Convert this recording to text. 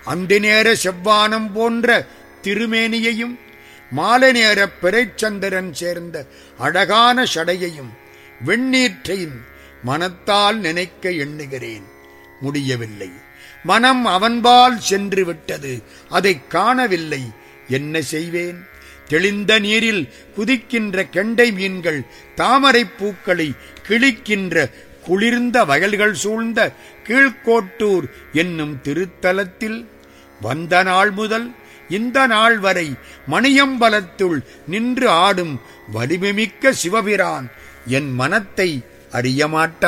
அந்தி நேர செவ்வானம் போன்ற திருமேனியையும் மாலை நேர பிறைச்சந்திரன் சேர்ந்த அழகான சடையையும் வெண்ணீற்றையும் மனத்தால் நினைக்க எண்ணுகிறேன் முடியவில்லை மனம் அவன்பால் சென்று விட்டது அதைக் காணவில்லை என்ன செய்வேன் தெளிந்த நீரில் குதிக்கின்ற கெண்டை மீன்கள் தாமரைப் பூக்களை கிழிக்கின்ற குளிர்ந்த வயல்கள் சூழ்ந்த கீழ்கோட்டூர் என்னும் திருத்தலத்தில் வந்த நாள் முதல் இந்த நாள் வரை மணியம்பலத்துள் நின்று ஆடும் வலிமைமிக்க சிவபிரான் என் மனத்தை அறியமாட்டான்